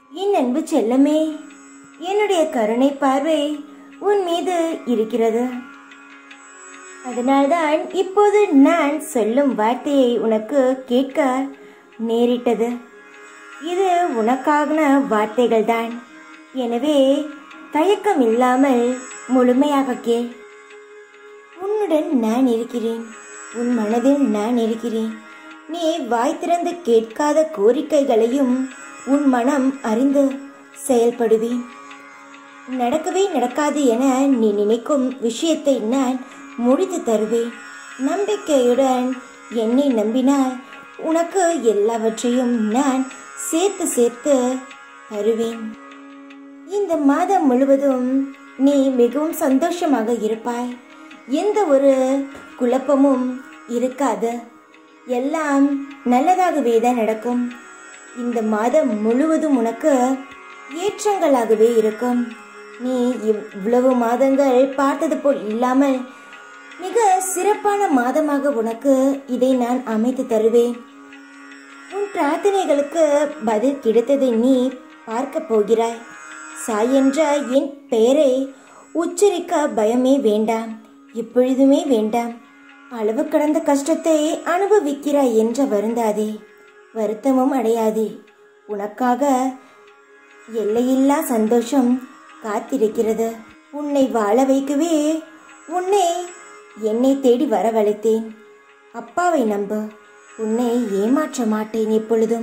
என் அன்பு செல்லமே என்னுடைய கருணை பார்வை உன் மீது இருக்கிறது அதனால்தான் இப்போது நான் சொல்லும் வார்த்தையை உனக்கு கேட்க நேரிட்டது இது உனக்கான வார்த்தைகள் தான் எனவே தயக்கம் இல்லாமல் முழுமையாக கேள் உன்னுடன் நான் இருக்கிறேன் உன் மனதில் நான் இருக்கிறேன் நீ வாய் திறந்து கேட்காத கோரிக்கைகளையும் உன் மனம் அறிந்து செயல்படுவேன் நடக்கவே நடக்காது என நீ நினைக்கும் விஷயத்தை நான் முடித்து தருவேன் நம்பிக்கையுடன் என்னை நம்பினால் உனக்கு எல்லாவற்றையும் நான் சேர்த்து சேர்த்து தருவேன் இந்த மாதம் முழுவதும் நீ மிகவும் சந்தோஷமாக இருப்பாய் எந்த ஒரு குழப்பமும் இருக்காது எல்லாம் நல்லதாகவே தான் நடக்கும் இந்த மாதம் முழுவதும் உனக்கு ஏற்றங்களாகவே இருக்கும் நீ இவ்வளவு மாதங்கள் பார்த்தது போல் இல்லாமல் மிக சிறப்பான மாதமாக உனக்கு இதை நான் அமைத்து தருவேன் உன் பிரார்த்தனைகளுக்கு பதில் கிடைத்ததை நீ பார்க்க போகிறாய் சாய் என்ற என் பெயரை உச்சரிக்க பயமே வேண்டாம் எப்பொழுதுமே வேண்டாம் அளவு கடந்த கஷ்டத்தை அனுபவிக்கிறாய் என்று வருந்தாதே வருத்தமும் அடையாதே உனக்காக எல்லையில்லா சந்தோஷம் காத்திருக்கிறது உன்னை வாழ வைக்கவே உன்னை என்னை தேடி வரவழைத்தேன் அப்பாவை நம்பு உன்னை ஏமாற்ற மாட்டேன் எப்பொழுதும்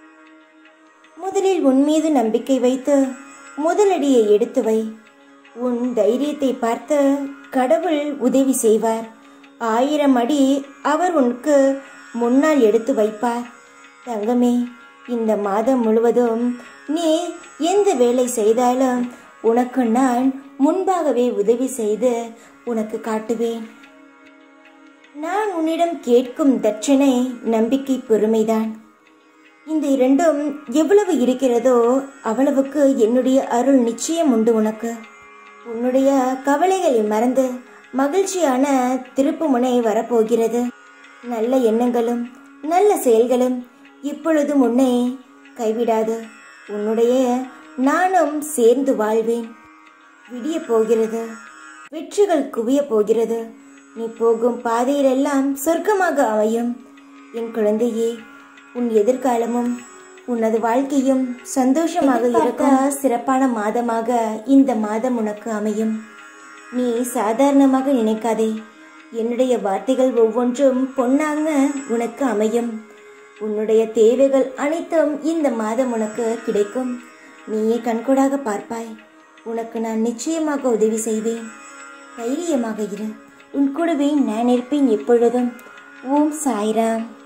முதலில் உன் மீது நம்பிக்கை வைத்து முதலடியை எடுத்து வை உன் தைரியத்தை பார்த்து கடவுள் உதவி செய்வார் ஆயிரம் அடி அவர் உனக்கு முன்னால் எடுத்து வைப்பார் தங்கமே இந்த மாதம் முழுவதும் நீ எந்த வேலை செய்தாலும் உனக்கு நான் முன்பாகவே உதவி செய்து உனக்கு காட்டுவேன் நான் உன்னிடம் கேட்கும் தட்சணை நம்பிக்கை பொறுமைதான் இந்த இரண்டும் எவ்வளவு இருக்கிறதோ அவ்வளவுக்கு என்னுடைய அருள் நிச்சயம் உண்டு உனக்கு உன்னுடைய கவலைகளை மறந்து மகிழ்ச்சியான திருப்புமுனை வரப்போகிறது நல்ல எண்ணங்களும் நல்ல செயல்களும் இப்பொழுதும் உன்னை கைவிடாது உன்னுடைய நானும் சேர்ந்து வாழ்வேன் விடிய போகிறது வெற்றிகள் குவிய போகிறது நீ போகும் பாதையிலெல்லாம் சொர்க்கமாக அமையும் என் குழந்தையே உன் எதிர்காலமும் உனது வாழ்க்கையும் சந்தோஷமாக இருக்க சிறப்பான மாதமாக இந்த மாதம் உனக்கு அமையும் நீ சாதாரணமாக நினைக்காதே என்னுடைய வார்த்தைகள் ஒவ்வொன்றும் பொன்னாங்க உனக்கு அமையும் உன்னுடைய தேவைகள் அனைத்தும் இந்த மாதம் உனக்கு கிடைக்கும் நீயே கண்கூடாக பார்ப்பாய் உனக்கு நான் நிச்சயமாக உதவி செய்வேன் தைரியமாக இரு உன் கூடவே நான் இருப்பேன் எப்பொழுதும் ஓம் சாய்ராம்